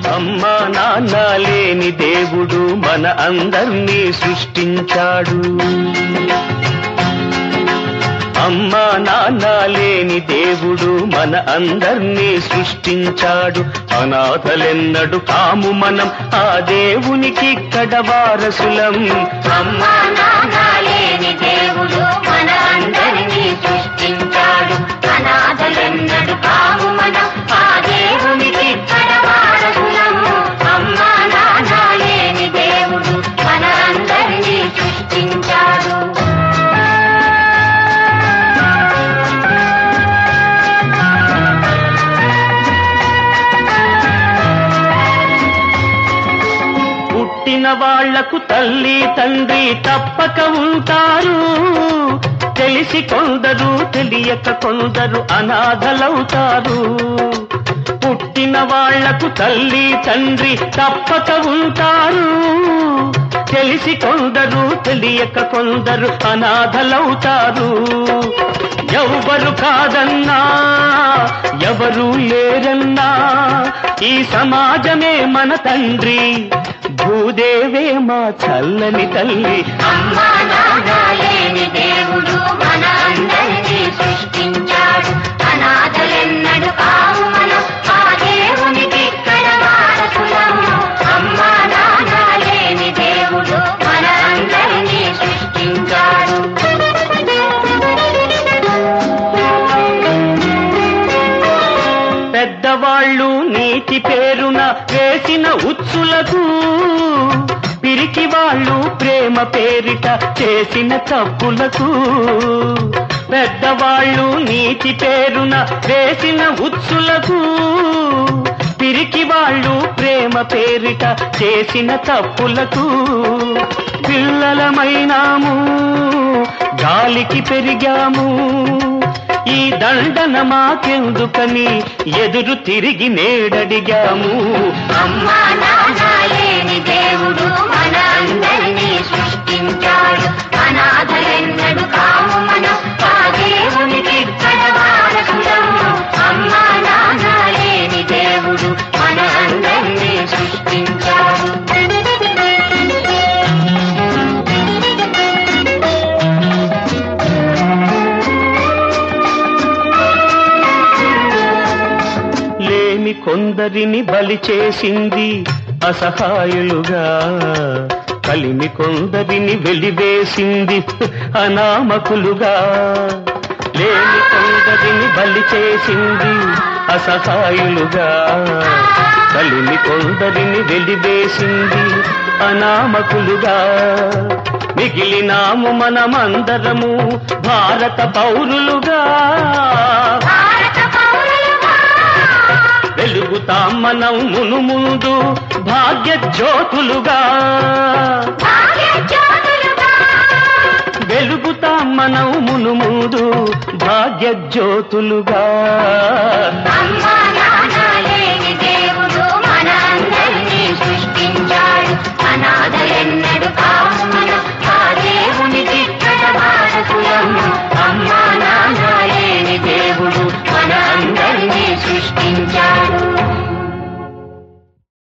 అమ్మా నాన్న లేని దేవుడు మన అందర్నీ సృష్టించాడు అమ్మా నాన్న లేని దేవుడు మన అందర్నీ సృష్టించాడు అనాథలెన్నడు కాము మనం ఆ దేవునికి ఇక్కడ వారసులం అమ్మా నాన్న లేని దేవుడు మన అందరినీ సృష్టించాడు అనాథలెన్నడు కాము మనం ఆ దేవునికి ఇక్కడ వారసులము అమ్మా నాన్న లేని దేవుడు మన అందరినీ సృష్టించాడు పుట్టిన వాళ్లకు తల్లి తండ్రి తప్పక ఉంటారు తెలిసి కొందరు తెలియక కొందరు అనాథలవుతారు పుట్టిన వాళ్లకు తల్లి తండ్రి తప్పక ఉంటారు తెలిసి కొందరు తెలియక కొందరు అనాథలవుతారు ఎవ్వరు కాదన్నా ఎవరు లేరన్నా ఈ సమాజమే మన తండ్రి భూదేవే మా చల్లని తల్లి అమ్మా నాన్న లేని దేవుడు మన అందరినీ సృష్టించాడు అనాథలెన్నడు కావు మనం ఆ దేవునికి ఇక్కడ వారసులము అమ్మా నాన్న లేని దేవుడు మన అందరినీ సృష్టించాడు పెద్దవాళ్ళు నీతి పేరున వేసిన ఉచ్చులకు పిరికి వాళ్ళు ప్రేమ పేరిట చేసిన తప్పులకు పెద్దవాళ్ళు నీతి పేరున వేసిన ఉచ్చులకు పిరికి వాళ్ళు ప్రేమ పేరిట చేసిన తప్పులకు పిల్లలమైనాము గాలికి పెరిగాము ఈ దండన మాకెందుకని ఎదురు తిరిగి నేడడిగాము అమ్మా నాన్న లేని దేవుడు మన అందరినీ సృష్టించాడు అనాథలెన్నడు కాము మనం ఆ దేవునికి ఇక్కడ వారసులము అమ్మా నాన్న లేని దేవుడు మన అందరినీ సృష్టించాడు లేమి కొందరిని బలి చేసింది అసహాయులుగా కలిమి కొందరిని వెలివేసింది అనామకులుగా లేమి కొందరిని బలి చేసింది అసహాయులుగా కలిమి కొందరిని వెలివేసింది అనామకులుగా మిగిలినాము మనమందరము భారత పౌరులుగా భారత పౌరులుగా వెలుగుతాం మనం మును ముందు భాగ్య జ్యోతులుగా భాగ్యజ్యోతులుగా వెలుగుతాం మనం మును ముందు భాగ్య జ్యోతులుగా అమ్మా